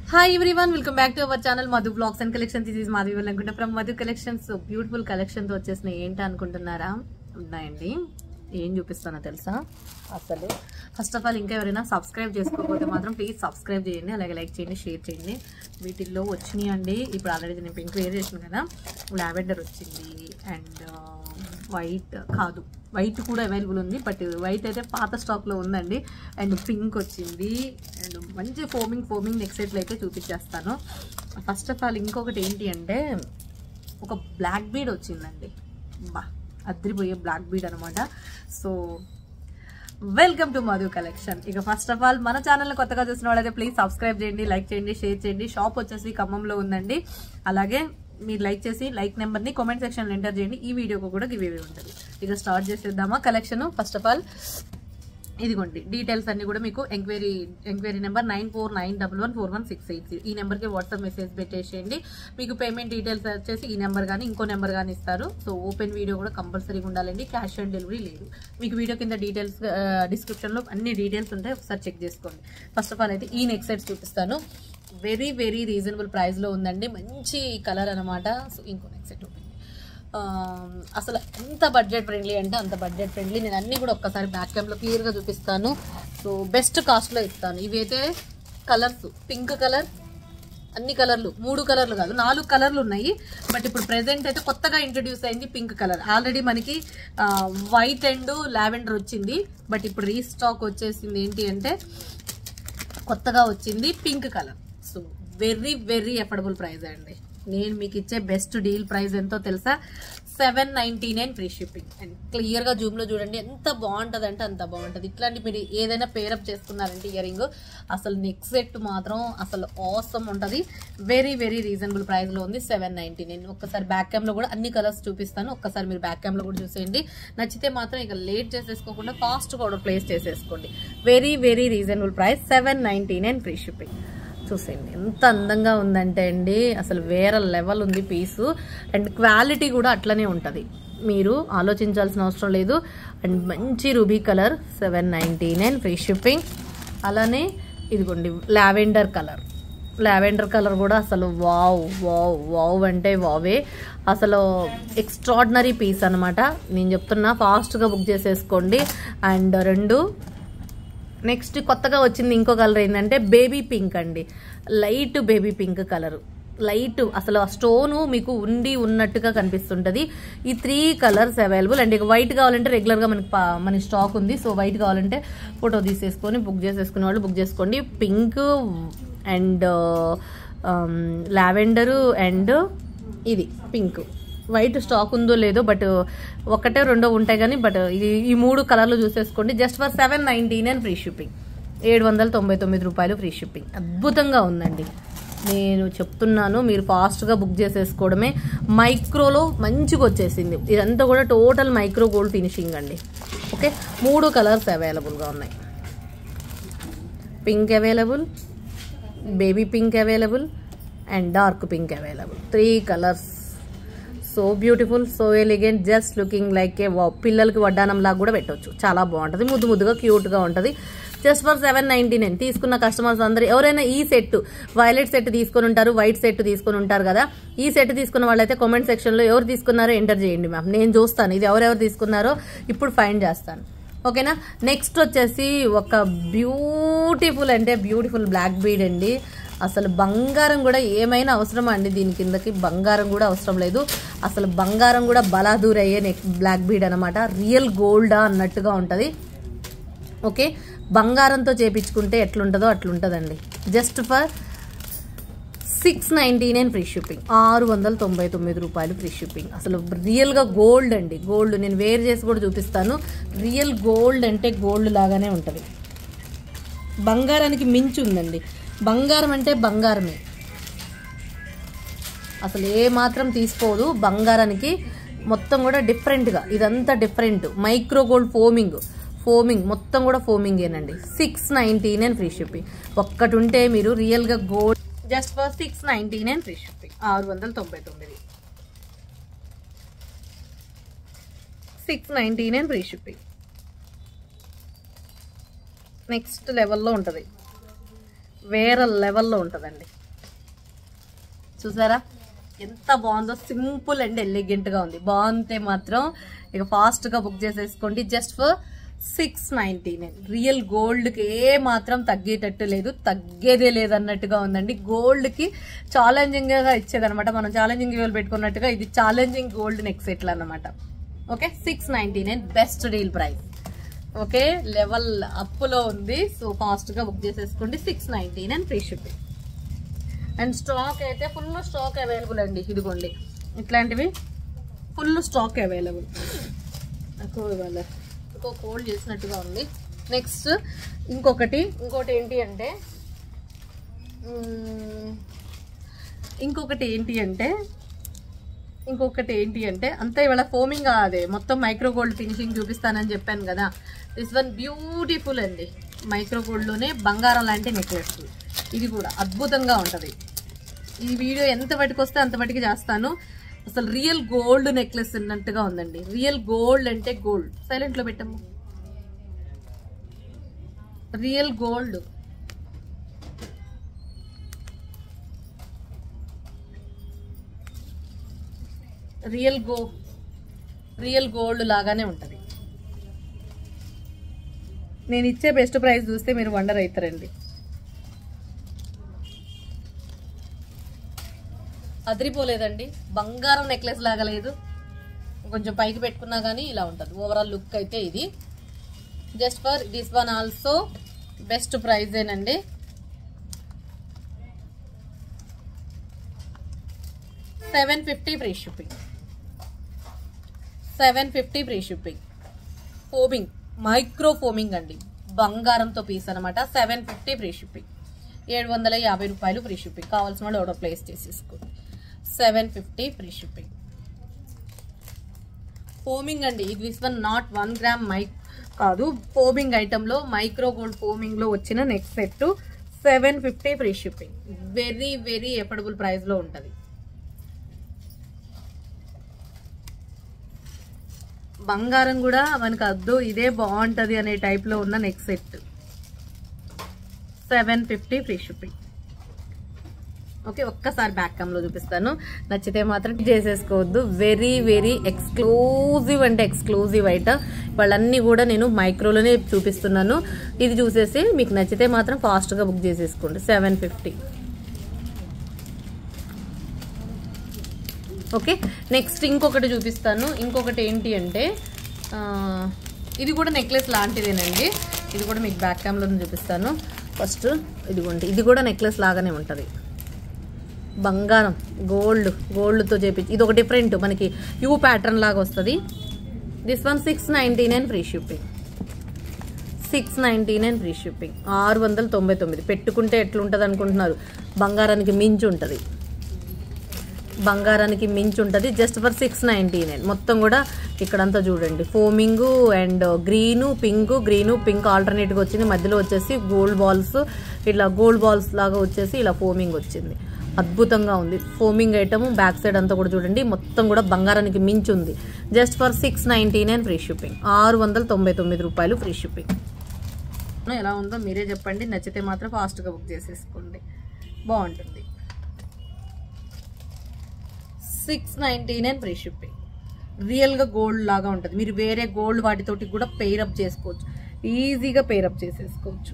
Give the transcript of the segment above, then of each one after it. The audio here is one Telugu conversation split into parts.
hi everyone welcome back to our channel Madhu blogs and collections ఇది మాధవి వాళ్ళు అనుకుంటా from Madhu collections beautiful collections వచ్చేసినాయి ఏంటి అనుకుంటున్నారా ఉన్నాయండి ఏం చూపిస్తానో తెలుసా అసలు ఫస్ట్ ఆఫ్ ఆల్ ఇంకా ఎవరైనా సబ్స్క్రైబ్ చేసుకోకపోతే మాత్రం ప్లీజ్ సబ్స్క్రైబ్ చేయండి అలాగే లైక్ చేయండి షేర్ చేయండి వీటిల్లో వచ్చినాయి అండి ఇప్పుడు ఆల్రెడీ నేను పింక్ వేర్ చేసాను కదా లావెండర్ వచ్చింది అండ్ వైట్ కాదు వైట్ కూడా అవైలబుల్ ఉంది బట్ వైట్ అయితే పాత స్టాక్లో ఉందండి అండ్ పింక్ వచ్చింది అండ్ మంచి ఫోమింగ్ ఫోమింగ్ నెక్ సెట్లు అయితే చూపించేస్తాను ఫస్ట్ ఆఫ్ ఆల్ ఇంకొకటి ఏంటి అంటే ఒక బ్లాక్ బీడ్ వచ్చిందండి బా అద్రిపోయే బ్లాక్ బీడ్ అనమాట so welcome to Madhu collection ఇక ఫస్ట్ ఆఫ్ ఆల్ మన ఛానల్ కొత్తగా చూసిన వాళ్ళైతే ప్లీజ్ సబ్స్క్రైబ్ చేయండి లైక్ చేయండి షేర్ చేయండి షాప్ వచ్చేసి ఖమ్మంలో ఉందండి అలాగే మీరు లైక్ చేసి లైక్ నెంబర్ని కామెంట్ సెక్షన్లో ఎంటర్ చేయండి ఈ వీడియోకి కూడా గివ్ అవే ఉంటుంది ఇక స్టార్ట్ చేసేద్దామా కలెక్షన్ ఫస్ట్ ఆఫ్ ఆల్ ఇదిగోండి డీటెయిల్స్ అన్ని కూడా మీకు enquiry enquiry number nine four nine double one four one six eight ఈ నెంబర్కి వాట్సాప్ మెసేజ్ పెట్టేసేయండి మీకు పేమెంట్ డీటెయిల్స్ వచ్చేసి ఈ నెంబర్ కానీ ఇంకో నెంబర్ కానీ ఇస్తారు సో ఓపెన్ వీడియో కూడా కంపల్సరీగా ఉండాలండి క్యాష్ ఆన్ డెలివరీ లేదు మీకు వీడియో కింద డీటెయిల్స్ డిస్క్రిప్షన్లో అన్ని డీటెయిల్స్ ఉంటాయి ఒకసారి చెక్ చేసుకోండి ఫస్ట్ ఆఫ్ ఆల్ అయితే ఈ నెక్ సెట్స్ చూపిస్తాను వెరీ వెరీ రీజనబుల్ ప్రైస్లో ఉందండి మంచి కలర్ అనమాట సో ఇంకో నెక్ సెట్ ఓపెన్ అసలు ఎంత బడ్జెట్ ఫ్రెండ్లీ అంటే అంత బడ్జెట్ ఫ్రెండ్లీ నేను అన్నీ కూడా ఒక్కసారి బ్యాక్ క్యామ్లో క్లియర్గా చూపిస్తాను సో బెస్ట్ కాస్ట్లో ఇస్తాను ఇవి అయితే కలర్స్ పింక్ కలర్ అన్ని కలర్లు మూడు కలర్లు కాదు నాలుగు కలర్లు ఉన్నాయి బట్ ఇప్పుడు ప్రెసెంట్ అయితే కొత్తగా ఇంట్రడ్యూస్ అయింది పింక్ కలర్ ఆల్రెడీ మనకి వైట్ అండ్ లావెండర్ వచ్చింది బట్ ఇప్పుడు రీస్టాక్ వచ్చేసింది ఏంటి అంటే కొత్తగా వచ్చింది pink colour so very very affordable price అండి నేను మీకు ఇచ్చే బెస్ట్ డీల్ ప్రైస్ ఎంతో తెలుసా seven ninety nine free shipping and క్లియర్గా జూమ్లో చూడండి ఎంత బాగుంటుంది అంటే అంత బాగుంటుంది ఇట్లాంటి మీరు ఏదైనా పేరప్ చేసుకున్నారంటే ఇయరింగ్ అసలు నెక్ సెట్ మాత్రం అసలు ఆసమ్ ఉంటుంది వెరీ వెరీ రీజనబుల్ ప్రైస్లో ఉంది సెవెన్ నైంటీ నైన్ ఒక్కసారి బ్యాక్ క్యామ్లో కూడా అన్ని కలర్స్ చూపిస్తాను ఒక్కసారి మీరు బ్యాక్ క్యామ్లో కూడా చూసేయండి నచ్చితే మాత్రం ఇక లేట్ చేసేసుకోకుండా ఫాస్ట్గా ఆర్డర్ ప్లేస్ చేసేసుకోండి very very reasonable price seven ninety nine free shipping చూసేయండి ఎంత అందంగా ఉందంటే అండి అసలు వేరే లెవెల్ ఉంది పీసు అండ్ క్వాలిటీ కూడా అట్లనే ఉంటుంది మీరు ఆలోచించాల్సిన అవసరం లేదు అండ్ మంచి ruby colour seven ninety nine free shipping అలానే ఇదిగోండి లావెండర్ కలర్ లావెండర్ కలర్ కూడా అసలు వావ్ వావ్ వావ్ అంటే వావే అసలు ఎక్స్ట్రాడినరీ పీస్ అనమాట నేను చెప్తున్నా ఫాస్ట్గా బుక్ చేసేసుకోండి అండ్ రెండు నెక్స్ట్ కొత్తగా వచ్చింది ఇంకో కలర్ ఏంటంటే బేబీ పింక్ అండి light baby pink colour light అసలు ఆ స్టోను మీకు ఉండి ఉన్నట్టుగా కనిపిస్తుంటుంది ఈ త్రీ కలర్స్ అవైలబుల్ అండ్ ఇక వైట్ కావాలంటే రెగ్యులర్గా మనకి మన స్టాక్ ఉంది సో వైట్ కావాలంటే ఫోటో తీసేసుకొని బుక్ చేసేసుకునే వాళ్ళు బుక్ చేసుకోండి పింక్ అండ్ లావెండరు అండ్ ఇది పింక్ వైట్ స్టాక్ ఉందో లేదో బట్ ఒకటే రెండో ఉంటాయి కానీ బట్ ఈ మూడు కలర్లు చూసేసుకోండి just for seven ninety nine free shipping ఏడు వందల తొంభై తొమ్మిది రూపాయలు ఫ్రీ షిప్పింగ్ అద్భుతంగా ఉందండి నేను చెప్తున్నాను మీరు ఫాస్ట్గా బుక్ చేసేసుకోవడమే మైక్రోలో మంచిగా వచ్చేసింది ఇదంతా కూడా టోటల్ మైక్రో గోల్డ్ ఫినిషింగ్ అండి ఓకే మూడు కలర్స్ అవైలబుల్గా ఉన్నాయి pink available baby pink available and dark pink available three colours so beautiful so elegant just looking like a పిల్లలకి వడ్డానం లాగా కూడా పెట్టవచ్చు చాలా బాగుంటుంది ముద్దు ముద్దుగా క్యూట్గా ఉంటుంది just for seven ninety nine తీసుకున్న కస్టమర్స్ అందరూ ఎవరైనా ఈ సెట్ వైలెట్ సెట్ తీసుకొని ఉంటారు వైట్ సెట్ తీసుకొని ఉంటారు కదా ఈ సెట్ తీసుకున్న వాళ్ళైతే కామెంట్ సెక్షన్లో ఎవరు తీసుకున్నారో ఎంటర్ చేయండి మ్యామ్ నేను చూస్తాను ఇది ఎవరెవరు తీసుకున్నారో ఇప్పుడు ఫైండ్ చేస్తాను ఓకేనా నెక్స్ట్ వచ్చేసి ఒక బ్యూటిఫుల్ అంటే బ్యూటిఫుల్ బ్లాక్ బీడ్ అండి అసలు బంగారం కూడా ఏమైనా అవసరమా అండి దీని కిందకి బంగారం కూడా అవసరం లేదు అసలు బంగారం కూడా బలాదూర్ అయ్యే నెక్ బ్లాక్ బీడ్ అనమాట రియల్ గోల్డా అన్నట్టుగా ఉంటుంది ఓకే బంగారంతో చేపించుకుంటే ఎట్లుంటుందో అట్లుంటుందండి just for six ninety nine free shipping ఆరు వందల తొంభై తొమ్మిది రూపాయలు ఫ్రీ షిప్పింగ్ అసలు రియల్గా గోల్డ్ అండి గోల్డ్ నేను వేర్ చేసి కూడా చూపిస్తాను రియల్ గోల్డ్ అంటే గోల్డ్ లాగానే ఉంటుంది బంగారానికి మించి ఉందండి బంగారం అంటే బంగారమే అసలు ఏ మాత్రం తీసుకోదు బంగారానికి మొత్తం కూడా డిఫరెంట్గా ఇదంతా different micro gold forming forming మొత్తం కూడా ఫోమింగేనండి six ninety nine free shipping ఒక్కటి ఉంటే మీరు రియల్గా gold just for six ninety nine free shipping ఆరు వందల తొంభై తొమ్మిది six ninety nine free shipping next లెవెల్లో ఉంటుంది వేరే లెవెల్లో ఉంటుందండి చూసారా ఎంత బాగుందో సింపుల్ అండ్ ఎలిగెంట్గా ఉంది బాగుంటే మాత్రం ఇక ఫాస్ట్గా బుక్ చేసేసుకోండి just for six ninety nine real గోల్డ్కి ఏ మాత్రం తగ్గేటట్టు లేదు తగ్గేదే లేదన్నట్టుగా ఉందండి గోల్డ్కి ఛాలెంజింగ్గా ఇచ్చేదనమాట మనం ఛాలెంజింగ్ ఇవాళ పెట్టుకున్నట్టుగా ఇది ఛాలెంజింగ్ గోల్డ్ నెక్ సెట్లు అనమాట okay six ninety nine best deal price okay level అప్లో ఉంది సో ఫాస్ట్గా బుక్ చేసేసుకోండి six ninety nine free shipping and stock అయితే ఫుల్ స్టాక్ అవైలబుల్ అండి ఇదిగోండి ఇట్లాంటివి ఫుల్ స్టాక్ అవైలబుల్ నాకు ఇవాళ ఇంకో కోల్డ్ చేసినట్టుగా ఉంది నెక్స్ట్ ఇంకొకటి ఇంకోటి ఏంటి అంటే మ్మ్, ఇంకొకటి ఏంటి అంటే ఇంకొకటి ఏంటి అంటే అంతా ఇవాళ ఫోమింగ్ అదే మొత్తం మైక్రో గోల్డ్ ఫినిషింగ్ చూపిస్తానని చెప్పాను కదా దిస్ వన్ బ్యూటిఫుల్ అండి మైక్రో గోల్డ్లోనే బంగారం లాంటి నెక్లెస్ ఇది కూడా అద్భుతంగా ఉంటుంది ఈ వీడియో ఎంత బయటకు వస్తే అంత బయటికి చేస్తాను అసలు రియల్ గోల్డ్ నెక్లెస్ ఉన్నట్టుగా ఉందండి రియల్ గోల్డ్ అంటే గోల్డ్ సైలెంట్లో పెట్టము real gold real go real gold లాగానే ఉంటుంది నేను ఇచ్చే బెస్ట్ ప్రైస్ చూస్తే మీరు వండర్ అవుతారండి అదిరిపోలేదండి బంగారం నెక్లెస్ లాగా లేదు కొంచెం పైకి పెట్టుకున్నా కానీ ఇలా ఉంటుంది ఓవరాల్ లుక్ అయితే ఇది just for this one also best ప్రైజేనండి seven fifty free shipping seven fifty free shipping forming micro forming అండి బంగారంతో పీస్ అనమాట సెవెన్ ఫిఫ్టీ ఫ్రీ షిప్పింగ్ ఏడు వందల యాభై రూపాయలు ఫ్రీ షిప్పింగ్ కావాల్సిన వాళ్ళు ఆర్డర్ ప్లేస్ చేసేసుకోండి seven fifty free shipping forming అండి ఇది this one not one gram మైక్ కాదు ఫోమింగ్ ఐటెంలో మైక్రో గోల్డ్ ఫోమింగ్లో వచ్చిన next set seven fifty free shipping very very affordable ప్రైస్లో ఉంటుంది బంగారం కూడా మనకు అద్దు ఇదే బాగుంటుంది అనే టైప్లో ఉన్న next set seven fifty free shipping okay ఒక్కసారి బ్యాక్ క్యామ్లో చూపిస్తాను నచ్చితే మాత్రం చేసేసుకోవద్దు వెరీ వెరీ ఎక్స్క్లూజివ్ అంటే ఎక్స్క్లూజివ్ ఐట వాళ్ళన్నీ కూడా నేను మైక్రోలోనే చూపిస్తున్నాను ఇది చూసేసి మీకు నచ్చితే మాత్రం ఫాస్ట్గా బుక్ చేసేసుకోండి సెవెన్ ఫిఫ్టీ ఓకే నెక్స్ట్ ఇంకొకటి చూపిస్తాను ఇంకొకటి ఏంటి అంటే ఆ, ఇది కూడా నెక్లెస్ లాంటిదేనండి ఇది కూడా మీకు బ్యాక్ క్యామ్లో చూపిస్తాను ఫస్ట్ ఇదిగోండి ఇది కూడా నెక్లెస్ లాగానే ఉంటుంది బంగారం గోల్డ్ గోల్డ్తో చేపించి ఇది ఒక డిఫరెంట్ మనకి యూ ప్యాటర్న్ లాగా వస్తుంది this one six ninety nine free shipping six ninety nine free shipping ఆరు వందల తొంభై తొమ్మిది పెట్టుకుంటే ఎట్లుంటుంది అనుకుంటున్నారు బంగారానికి మించి ఉంటుంది బంగారానికి మించి ఉంటుంది just for six ninety nine మొత్తం కూడా ఇక్కడంతా చూడండి forming and green pink green pink ఆల్టర్నేట్గా వచ్చింది మధ్యలో వచ్చేసి గోల్డ్ బాల్స్ ఇట్లా గోల్డ్ బాల్స్ లాగా వచ్చేసి ఇలా ఫోమింగ్ వచ్చింది అద్భుతంగా ఉంది ఫోమింగ్ ఐటమ్ బ్యాక్ సైడ్ అంతా కూడా చూడండి మొత్తం కూడా బంగారానికి మించి ఉంది just for six ninety nine free shipping ఆరు వందల తొంభై తొమ్మిది రూపాయలు ఫ్రీ షిప్పింగ్ ఎలా ఉందో మీరే చెప్పండి నచ్చితే మాత్రం ఫాస్ట్గా బుక్ చేసేసుకోండి బాగుంటుంది six ninety nine free shipping రియల్గా గోల్డ్ లాగా ఉంటుంది మీరు వేరే గోల్డ్ వాటితోటి కూడా పెయిరప్ చేసుకోవచ్చు ఈజీగా పెయిరప్ చేసేసుకోవచ్చు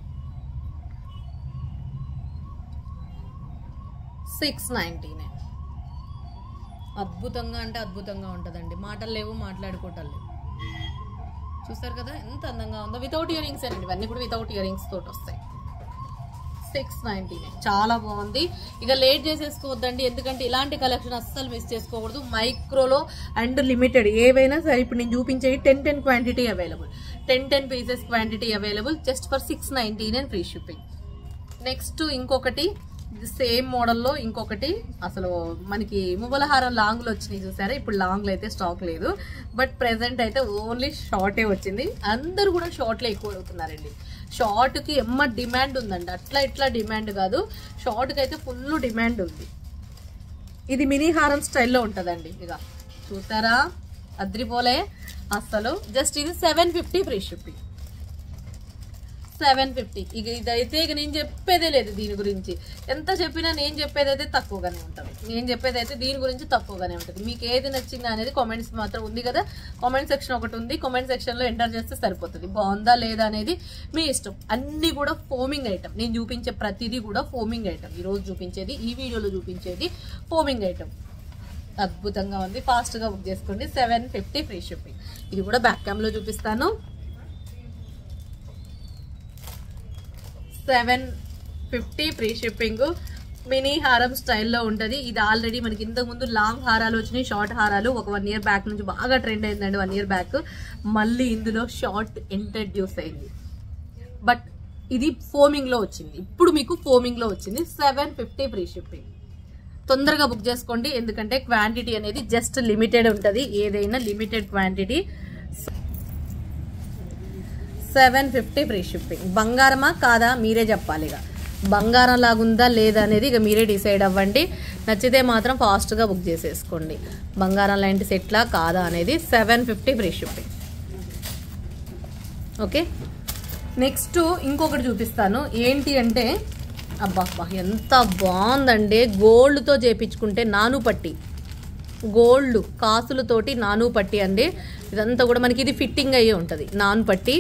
సిక్స్ నైంటీ నైన్ అద్భుతంగా అంటే అద్భుతంగా ఉంటుందండి మాటలు లేవు మాట్లాడుకోవటాలు లేవు చూస్తారు కదా ఎంత అందంగా ఉందో వితౌట్ ఇయరింగ్స్ అండి ఇవన్నీ కూడా వితౌట్ ఇయరింగ్స్ తోటి వస్తాయి సిక్స్ నైంటీ నైన్ చాలా బాగుంది ఇక లేట్ చేసేసుకోవద్దండి ఎందుకంటే ఇలాంటి కలెక్షన్ అస్సలు మిస్ చేసుకోకూడదు మైక్రోలో అండ్ లిమిటెడ్ ఏవైనా సరే ఇప్పుడు నేను చూపించేవి ten ten quantity available ten ten pieces quantity available just for six ninety nine free shipping next ఇంకొకటి సేమ్ మోడల్లో ఇంకొకటి అసలు మనకి మువ్వలహారం లాంగ్లు వచ్చినాయి చూసారా ఇప్పుడు లాంగ్లు అయితే స్టాక్ లేదు బట్ ప్రెసెంట్ అయితే ఓన్లీ షార్టే వచ్చింది అందరూ కూడా షార్ట్లో ఎక్కువ అడుగుతున్నారండి షార్ట్కి ఎమ్మ డిమాండ్ ఉందండి అట్లా ఇట్లా డిమాండ్ కాదు షార్ట్కి అయితే ఫుల్ డిమాండ్ ఉంది ఇది మినీ హారం స్టైల్లో ఉంటుందండి ఇక చూసారా అద్రిపోలే అసలు జస్ట్ ఇది seven fifty free shipping seven fifty ఇక ఇదైతే ఇక నేను చెప్పేదే లేదు దీని గురించి ఎంత చెప్పినా నేను చెప్పేది అయితే తక్కువగానే ఉంటుంది నేను చెప్పేది అయితే దీని గురించి తక్కువగానే ఉంటుంది మీకు ఏది నచ్చింది అనేది కామెంట్స్ మాత్రం ఉంది కదా కామెంట్ సెక్షన్ ఒకటి ఉంది కామెంట్ సెక్షన్ లో ఎంటర్ చేస్తే సరిపోతుంది బాగుందా లేదా అనేది మీ ఇష్టం అన్ని కూడా ఫోమింగ్ ఐటమ్ నేను చూపించే ప్రతిదీ కూడా ఫోమింగ్ ఐటమ్ ఈ రోజు చూపించేది ఈ వీడియోలో చూపించేది ఫోమింగ్ ఐటమ్ అద్భుతంగా ఉంది ఫాస్ట్ గా బుక్ చేసుకోండి సెవెన్ ఫిఫ్టీ ఫ్రీ షిప్పింగ్ ఇది కూడా బ్యాక్ క్యామ్ లో చూపిస్తాను seven fifty free shipping mini హారం స్టైల్లో ఉంటుంది ఇది ఆల్రెడీ మనకి ఇంతకు ముందు లాంగ్ హారాలు వచ్చినాయి షార్ట్ హారాలు ఒక వన్ ఇయర్ బ్యాక్ నుంచి బాగా ట్రెండ్ అయిందండి వన్ ఇయర్ బ్యాక్ మళ్ళీ ఇందులో షార్ట్ ఇంట్రడ్యూస్ అయింది బట్ ఇది ఫోమింగ్ లో వచ్చింది ఇప్పుడు మీకు ఫోమింగ్ లో వచ్చింది సెవెన్ ఫిఫ్టీ ఫ్రీ షిప్పింగ్ తొందరగా బుక్ చేసుకోండి ఎందుకంటే క్వాంటిటీ అనేది జస్ట్ లిమిటెడ్ ఉంటుంది ఏదైనా limited quantity seven fifty free shipping బంగారమా కాదా మీరే చెప్పాలి ఇక బంగారం లాగుందా లేదా అనేది ఇక మీరే డిసైడ్ అవ్వండి నచ్చితే మాత్రం ఫాస్ట్గా బుక్ చేసేసుకోండి బంగారం లాంటి సెట్లా కాదా అనేది seven fifty free shipping okay next ఇంకొకటి చూపిస్తాను ఏంటి అంటే అబ్బా అబ్బా ఎంత బాగుందండి గోల్డ్తో చేపించుకుంటే నాను పట్టి గోల్డ్ కాసులతోటి నాను పట్టి అండి ఇదంతా కూడా మనకి ఇది ఫిట్టింగ్ అయ్యే ఉంటుంది నాను పట్టి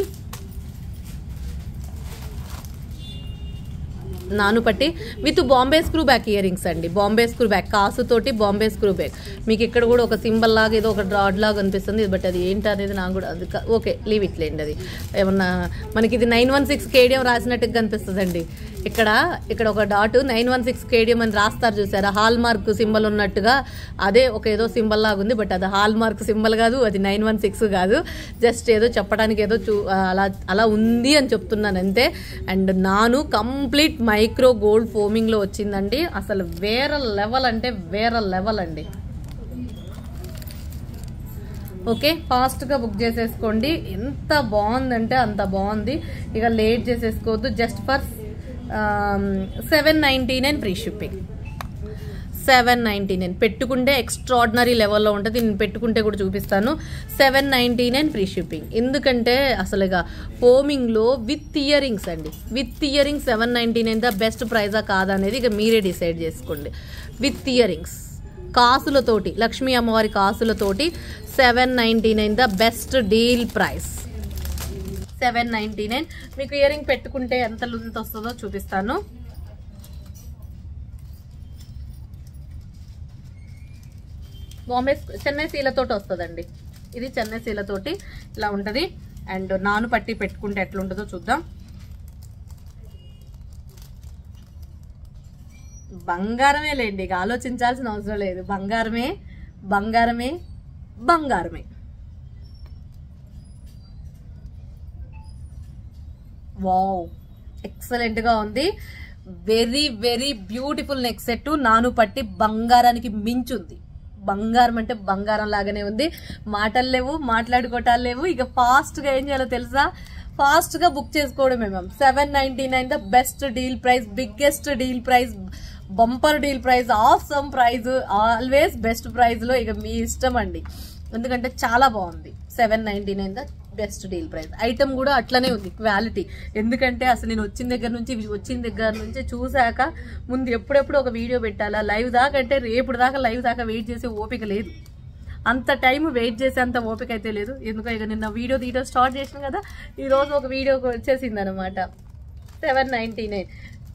నాను పట్టి with Bombay screw back ear rings అండి బాంబే స్క్రూ బ్యాక్ కాసుతోటి బాంబే స్క్రూ బ్యాక్ మీకు ఇక్కడ కూడా ఒక సింబల్ లాగా ఏదో ఒక డ్రాడ్ లాగా అనిపిస్తుంది బట్ అది ఏంటి అనేది నాకు కూడా అది క- ఓకే లీవ్ ఇట్లేండి అది ఏమన్నా మనకి ఇది నైన్ వన్ సిక్స్ కేడియం రాసినట్టుగా కనిపిస్తుందండి ఇక్కడ ఇక్కడ ఒక డాట్ నైన్ వన్ సిక్స్ కేడియం అని రాస్తారు చూసారా హాల్ మార్క్ సింబల్ ఉన్నట్టుగా అదే ఒక ఏదో సింబల్ లాగా ఉంది బట్ అది హాల్ మార్క్ సింబల్ కాదు అది నైన్ వన్ సిక్స్ కాదు జస్ట్ ఏదో చెప్పడానికి ఏదో చూ అలా అలా ఉంది అని చెప్తున్నాను అంతే అండ్ నాను కంప్లీట్ మైక్రో గోల్డ్ ఫోమింగ్లో వచ్చిందండి అసలు వేరే లెవెల్ అంటే వేరే లెవెల్ అండి ఓకే ఫాస్ట్గా బుక్ చేసేసుకోండి ఎంత బాగుందంటే అంత బాగుంది ఇక లేట్ చేసేసుకోవద్దు just for seven ninety nine free shipping seven ninety nine పెట్టుకుంటే ఎక్స్ట్రాడినరీ లెవెల్లో ఉంటుంది నేను పెట్టుకుంటే కూడా చూపిస్తాను seven ninety nine free shipping ఎందుకంటే అసలు ఇక ఫోమింగ్లో విత్ ఇయరింగ్స్ అండి with earrings seven ninety nine the best ప్రైజా కాదా అనేది ఇక మీరే డిసైడ్ చేసుకోండి విత్ ఇయరింగ్స్ కాసులతోటి లక్ష్మీ అమ్మవారి కాసులతోటి seven ninety nine the best deal price seven ninety nine మీకు ఇయరింగ్ పెట్టుకుంటే ఎంత లుంత వస్తుందో చూపిస్తాను బాంబే చెన్నై సీలతోటి వస్తుందండి ఇది చెన్నై సీలతోటి ఇలా ఉంటుంది అండ్ నాను పట్టి పెట్టుకుంటే ఎట్లుంటుందో చూద్దాం బంగారమే లేండి ఇక ఆలోచించాల్సిన అవసరం లేదు బంగారమే బంగారమే బంగారమే వావ్ ఎక్సలెంట్ గా ఉంది very very beautiful neck set నాను పట్టి బంగారానికి మించుంది బంగారం అంటే బంగారం లాగానే ఉంది మాటలు లేవు మాట్లాడుకోవటాలు లేవు ఇక ఫాస్ట్ గా ఏం చేయాలో తెలుసా ఫాస్ట్ గా బుక్ చేసుకోవడమే ma'am seven ninety nine the best deal price biggest deal price bumper deal price awesome price always best price లో ఇక మీ ఇష్టం అండి ఎందుకంటే చాలా బాగుంది seven ninety nine the best deal price item కూడా అట్లనే ఉంది క్వాలిటీ ఎందుకంటే అసలు నేను వచ్చిన దగ్గర నుంచి వచ్చిన దగ్గర నుంచి చూశాక ముందు ఎప్పుడెప్పుడు ఒక వీడియో పెట్టాలా లైవ్ దాకా అంటే రేపు దాకా లైవ్ దాకా వెయిట్ చేసే ఓపిక లేదు అంత టైం వెయిట్ చేసే అంత ఓపిక అయితే లేదు ఎందుకంటే ఇక నిన్న వీడియో తీయడం స్టార్ట్ చేసిన కదా ఈ రోజు ఒక వీడియో వచ్చేసింది అనమాట seven ninety nine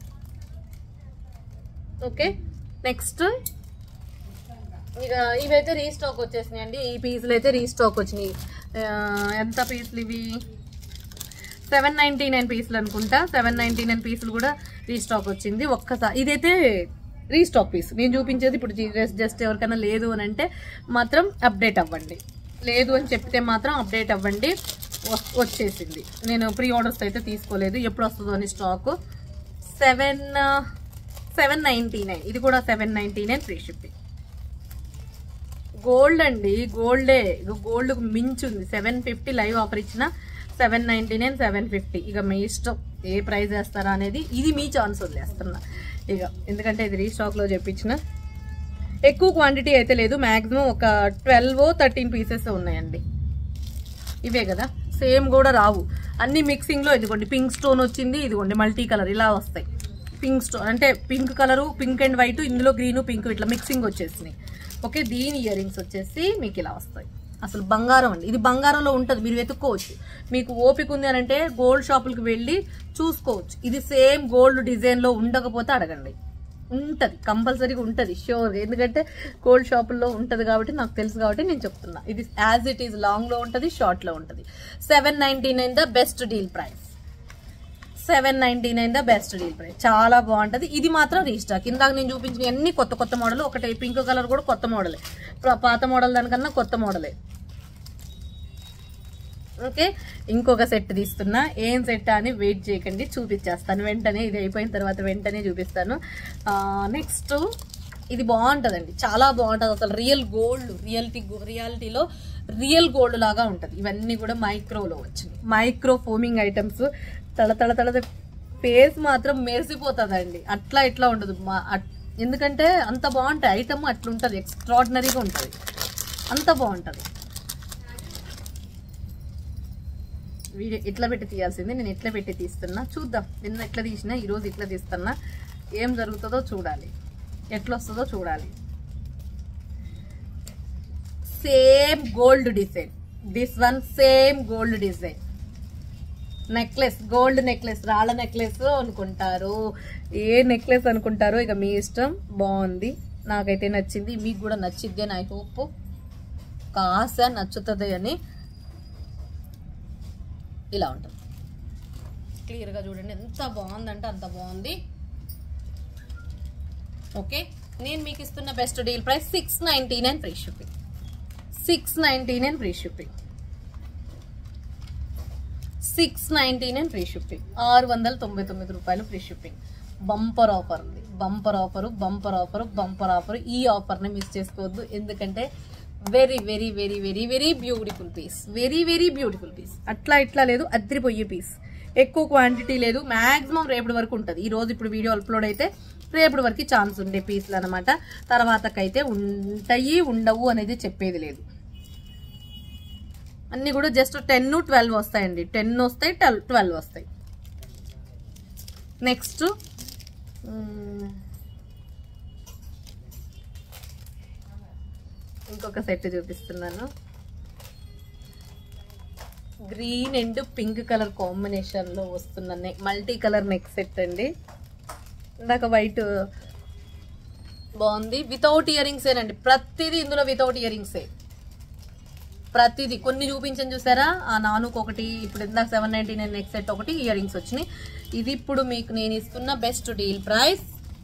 okay next ఇక ఇవైతే రీస్టాక్ వచ్చేసినాయి అండి ఈ పీసులు అయితే రీస్టాక్ వచ్చినాయి ఆ, ఎంత పీసులు ఇవి సెవెన్ నైంటీ నైన్ పీసులు అనుకుంటా సెవెన్ నైంటీ నైన్ పీసులు కూడా రీస్టాక్ వచ్చింది ఒక్కసారి ఇదైతే రీస్టాక్ పీస్ నేను చూపించేది ఇప్పుడు జస్ట్ జస్ట్ ఎవరికైనా లేదు అని అంటే మాత్రం అప్డేట్ అవ్వండి లేదు అని చెప్తే మాత్రం అప్డేట్ అవ్వండి వ- వచ్చేసింది నేను ప్రీ ఆర్డర్స్ అయితే తీసుకోలేదు ఎప్పుడు వస్తుందో అని stock seven seven ninety nine ఇది కూడా seven ninety nine free shipping gold అండి గోల్డే ఇక గోల్డ్ మించుంది సెవెన్ ఫిఫ్టీ లైవ్ ఆఫర్ ఇచ్చిన seven ninety nine seven fifty ఇక మీ ఇష్టం ఏ ప్రైస్ వేస్తారా అనేది ఇది మీ ఛాన్స్ వదిలేస్తున్నా ఇక ఎందుకంటే ఇది రీస్టాక్ లో చెప్పించిన ఎక్కువ క్వాంటిటీ అయితే లేదు మాక్సిమం ఒక ట్వెల్వ్ థర్టీన్ పీసెస్ ఉన్నాయండి ఇవే కదా సేమ్ కూడా రావు అన్ని మిక్సింగ్లో ఇదిగోండి పింక్ స్టోన్ వచ్చింది ఇదిగోండి మల్టీ కలర్ ఇలా వస్తాయి పింక్ స్టోన్ అంటే pink colour pink and white ఇందులో గ్రీన్ పింక్ ఇట్లా మిక్సింగ్ వచ్చేసినాయి ఓకే దీని ఇయర్ రింగ్స్ వచ్చేసి మీకు ఇలా వస్తాయి అసలు బంగారం అండి ఇది బంగారంలో ఉంటుంది మీరు వెతుక్కోవచ్చు మీకు ఓపిక ఉంది అని అంటే గోల్డ్ షాపులకు వెళ్ళి చూసుకోవచ్చు ఇది సేమ్ గోల్డ్ డిజైన్లో ఉండకపోతే అడగండి ఉంటుంది కంపల్సరీగా ఉంటుంది షూర్ ఎందుకంటే గోల్డ్ షాపుల్లో ఉంటుంది కాబట్టి నాకు తెలుసు కాబట్టి నేను చెప్తున్నా ఇది యాజ్ ఇట్ ఈస్ లాంగ్లో ఉంటుంది షార్ట్లో ఉంటుంది seven ninety nine the best deal price seven ninety nine the best deal price చాలా బాగుంటుంది ఇది మాత్రం రీస్టాక్ ఇందాక నేను చూపించిన అన్ని కొత్త కొత్త మోడల్ ఒకటి పింక్ కలర్ కూడా కొత్త మోడలే ప్ర- పాత మోడల్ దానికన్నా కొత్త మోడలే ఓకే ఇంకొక సెట్ తీస్తున్నా ఏం సెట్ అని వెయిట్ చేయకండి చూపించేస్తాను వెంటనే ఇది అయిపోయిన తర్వాత వెంటనే చూపిస్తాను నెక్స్ట్ ఇది బాగుంటుందండి చాలా బాగుంటుంది అసలు రియల్ గోల్డ్ రియల్టీ రియాలిటీలో రియల్ గోల్డ్ లాగా ఉంటుంది ఇవన్నీ కూడా మైక్రోలో వచ్చినాయి మైక్రో ఫోమింగ్ ఐటమ్స్ తల తల తల ఫేస్ మాత్రం మెరిసిపోతుందండి అట్లా ఇట్లా ఉండదు మా- అట్- ఎందుకంటే అంత బాగుంటాయి ఐటమ్ అట్లా ఉంటుంది ఎక్స్ట్రాడినరీగా ఉంటుంది అంత బాగుంటుంది వీడియో ఇట్లా పెట్టి తీయాల్సింది నేను ఇట్లా పెట్టి తీస్తున్నా చూద్దాం నిన్న ఎట్లా తీసినా ఈరోజు ఇట్లా తీస్తున్నా ఏం జరుగుతుందో చూడాలి ఎట్లా వస్తుందో చూడాలి same gold design this one same gold design necklace gold necklace రాళ్ళ నెక్లెస్ అనుకుంటారు ఏ నెక్లెస్ అనుకుంటారో ఇక మీ ఇష్టం బాగుంది నాకైతే నచ్చింది మీకు కూడా నచ్చిద్ది అని ఐ హోప్ కాస నచ్చుతుంది అని ఇలా ఉంటుంది క్లియర్గా చూడండి ఎంత బాగుందంటే అంత బాగుంది ఓకే నేను మీకు ఇస్తున్న best deal price six ninety nine free shipping six ninety nine free shipping six ninety nine free shipping ఆరు వందల తొంభై తొమ్మిది రూపాయలు ఫ్రీ షిప్పింగ్ బంపర్ ఆఫర్ ఉంది bumper offer bumper offer bumper offer ఈ ఆఫర్ని మిస్ చేసుకోవద్దు ఎందుకంటే very very very very very beautiful piece very very beautiful piece అట్లా ఇట్లా లేదు అద్రిపోయే పీస్ ఎక్కువ క్వాంటిటీ లేదు మ్యాక్సిమం రేపటి వరకు ఉంటుంది ఈ రోజు ఇప్పుడు వీడియో అప్లోడ్ అయితే రేపటి వరకు ఛాన్స్ ఉండే పీస్లు అనమాట తర్వాతకైతే ఉంటాయి ఉండవు అనేది చెప్పేది లేదు అన్నీ కూడా జస్ట్ టెన్ ట్వెల్వ్ వస్తాయండి టెన్ వస్తాయి ట్వెల్వ్ ట్వెల్వ్ వస్తాయి నెక్స్ట్ ఇంకొక సెట్ చూపిస్తున్నాను గ్రీన్ అండ్ పింక్ కలర్ కాంబినేషన్లో వస్తున్న neck multi colour neck set అండి ఇందాక వైట్ బాగుంది వితౌట్ ఇయర్ రింగ్స్ ఏనండి ప్రతిదీ ఇందులో వితౌట్ ఇయర్ రింగ్సే ప్రతిదీ కొన్ని చూపించని చూసారా ఆ నానుకు ఒకటి ఇప్పుడు ఇందాక seven ninety nine next set ఒకటి ఇయర్ రింగ్స్ వచ్చినాయి ఇది ఇప్పుడు మీకు నేను ఇస్తున్న best deal price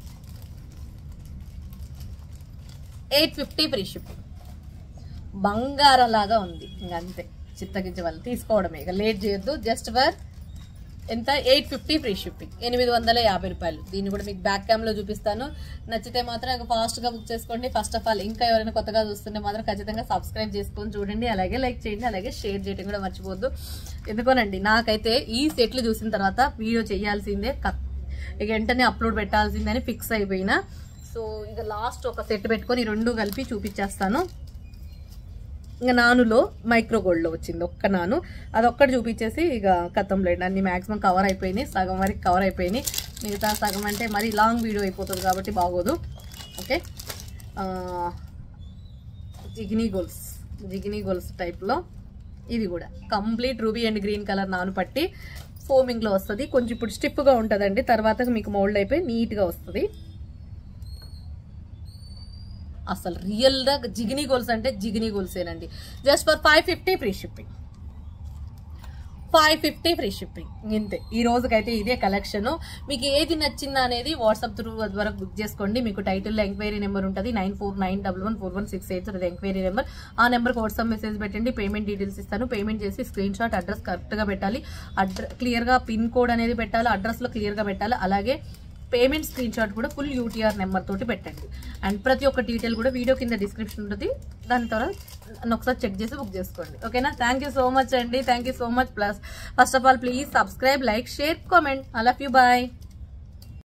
eight fifty free shipping బంగారం లాగా ఉంది ఇంకా అంతే చిత్తగించే వాళ్ళు తీసుకోవడమే ఇక లేట్ చేయొద్దు జస్ట్ ఫర్ ఎంత ఎయిట్ ఫిఫ్టీ ఫ్రీ షిప్పింగ్ ఎనిమిది వందల యాభై రూపాయలు దీన్ని కూడా మీకు బ్యాక్ క్యామ్లో చూపిస్తాను నచ్చితే మాత్రం ఇక ఫాస్ట్గా బుక్ చేసుకోండి ఫస్ట్ ఆఫ్ ఆల్ ఇంకా ఎవరైనా కొత్తగా చూస్తుంటే మాత్రం ఖచ్చితంగా సబ్స్క్రైబ్ చేసుకొని చూడండి అలాగే లైక్ చేయండి అలాగే షేర్ చేయడం కూడా మర్చిపోవద్దు ఎందుకోనండి నాకైతే ఈ సెట్లు చూసిన తర్వాత వీడియో చేయాల్సిందే క- ఇక వెంటనే అప్లోడ్ పెట్టాల్సిందని ఫిక్స్ అయిపోయినా సో ఇక లాస్ట్ ఒక సెట్ పెట్టుకొని ఈ రెండు కలిపి చూపించేస్తాను ఇంకా నానులో మైక్రో గోల్డ్లో వచ్చింది ఒక్క నాను అదొక్కటి చూపించేసి ఇక కథం లేదు అన్ని మ్యాక్సిమం కవర్ అయిపోయినాయి సగం వరకు కవర్ అయిపోయినాయి మిగతా సగం అంటే మరీ లాంగ్ వీడియో అయిపోతుంది కాబట్టి బాగోదు ఓకే జిగ్నీ గోల్స్ జిగ్నీ గోల్స్ టైప్లో ఇది కూడా complete ruby and green colour నాను పట్టి ఫోమింగ్లో వస్తుంది కొంచెం ఇప్పుడు స్టిఫ్గా ఉంటుందండి తర్వాత మీకు మోల్డ్ అయిపోయి నీట్గా వస్తుంది అసలు రియల్గా జిగినీ గోల్స్ అంటే జిగినీ గోల్సేనండి just for five fifty free shipping five fifty free shipping ఇంతే ఈ రోజుకైతే ఇదే కలెక్షన్ మీకు ఏది నచ్చిందా అనేది వాట్సాప్ త్రూ ద్వారా బుక్ చేసుకోండి మీకు టైటిల్లో ఎంక్వైరీ నెంబర్ ఉంటుంది nine four nine double one four one six eight అది ఎంక్వైరీ నెంబర్ ఆ నెంబర్కి వాట్సాప్ మెసేజ్ పెట్టండి పేమెంట్ డీటెయిల్స్ ఇస్తాను పేమెంట్ చేసి స్క్రీన్ షాట్ అడ్రస్ కరెక్ట్గా పెట్టాలి అడ్ర క్లియర్గా పిన్ కోడ్ అనేది పెట్టాలి అడ్రస్లో క్లియర్గా పెట్టాలి అలాగే పేమెంట్ స్క్రీన్ షాట్ కూడా ఫుల్ యూటీఆర్ నెంబర్ తోటి పెట్టండి అండ్ ప్రతి ఒక్క డీటెయిల్ కూడా వీడియో కింద డిస్క్రిప్షన్ ఉంటుంది దాని తర్వాత నన్ను ఒకసారి చెక్ చేసి బుక్ చేసుకోండి ఓకేనా థ్యాంక్ యూ సో మచ్ అండి thank you so much plus first of all please subscribe like share comment I love you bye